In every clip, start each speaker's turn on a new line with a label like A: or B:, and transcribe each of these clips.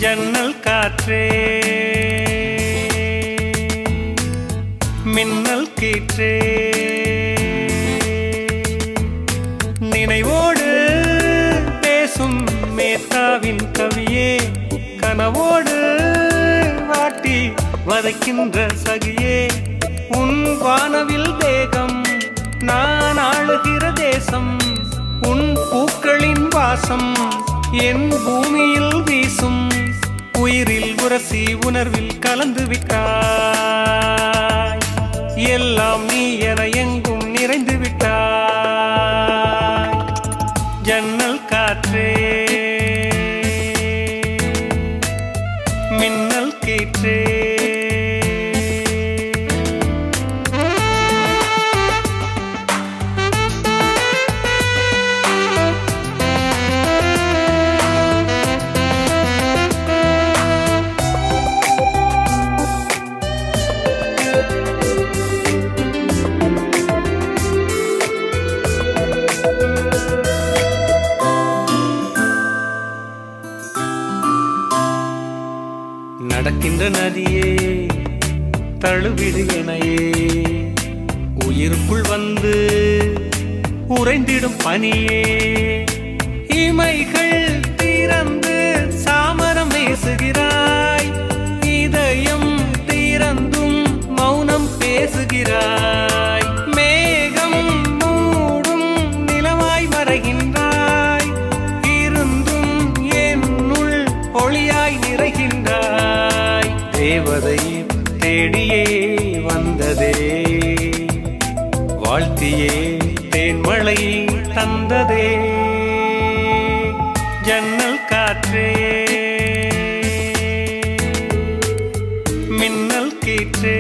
A: ஜன்னல் காற்றே மின்னல் கீற்றே நினைவோடு பேசும் மேத்தாவின் கவியே கனவோடு வாட்டி வதைக்கின்ற சகியே உன் வானவில் தேகம் நான் ஆளுகிற தேசம் உன் பூக்களின் வாசம் என் பூமியில் வீசும் உயிரில் உரசி உணர்வில் கலந்து விட்டாய் எல்லாம் நீ என எங்கும் நிறைந்து விட்டாய் ஜன்னல் காற்றே மின்னல் கீற்றே நடக்கின்ற நதியே தழுவிடு எனையே உயிருக்குள் வந்து உறைந்திடும் பனியே இமைகள் திறந்து சாமரம் பேசுகிறாய் இதயம் திறந்தும் மௌனம் பேசுகிறாய் மேகம் மூடும் நிலவாய் மறைகின்றாய் இருந்தும் என்னுள் ஒளியாய் நிறைகின்றாய் தேவதை தேடியே வந்ததே வாழ்த்தியே தேன்மழை தந்ததே ஜன்னல் காற்றே மின்னல் கீற்றே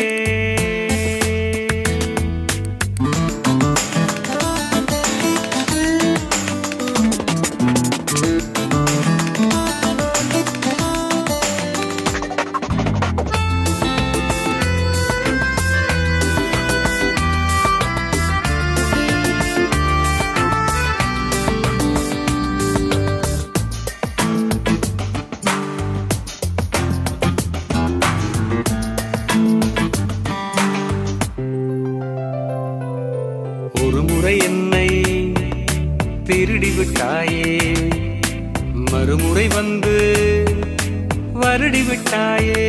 A: ஒரு முறை என்னை திருடி விட்டாயே மறுமுறை வந்து வருடி விட்டாயே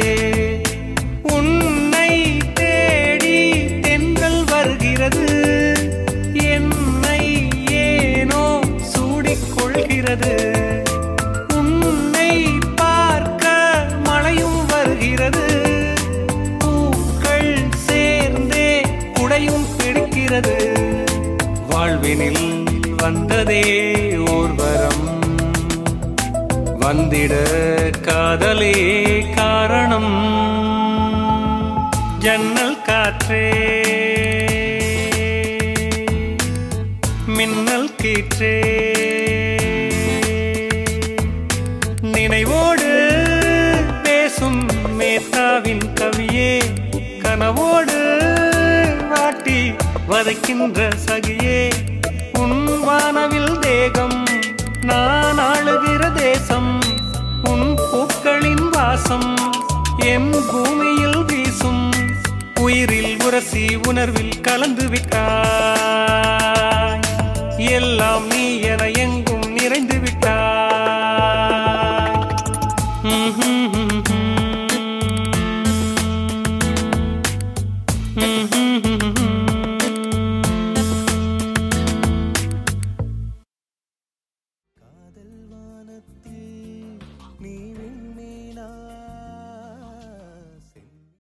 A: உன்னை தேடி தென்றல் வருகிறது என்னை ஏனோ சூடிக் கொள்கிறது உன்னை பார்க்க மழையும் வருகிறது பூக்கள் சேர்ந்தே குடையும் பிடிக்கிறது வாழ்வினில் வந்ததே ஓர் வரம் வந்திட காதலே காரணம் ஜன்னல் காற்றே மின்னல் கீற்றே நினைவோடு பேசும் மேத்தாவின் கவியே கனவோடு வாட்டி வதைக்கின்ற சகியே உன் வானவில் தேகம் நான் ஆளுகிற தேசம் உன் பூக்களின் வாசம் என் பூமியில் வீசும் உயிரில் உரசி உணர்வில் கலந்து விட்டாய் எல்லாம் நீ என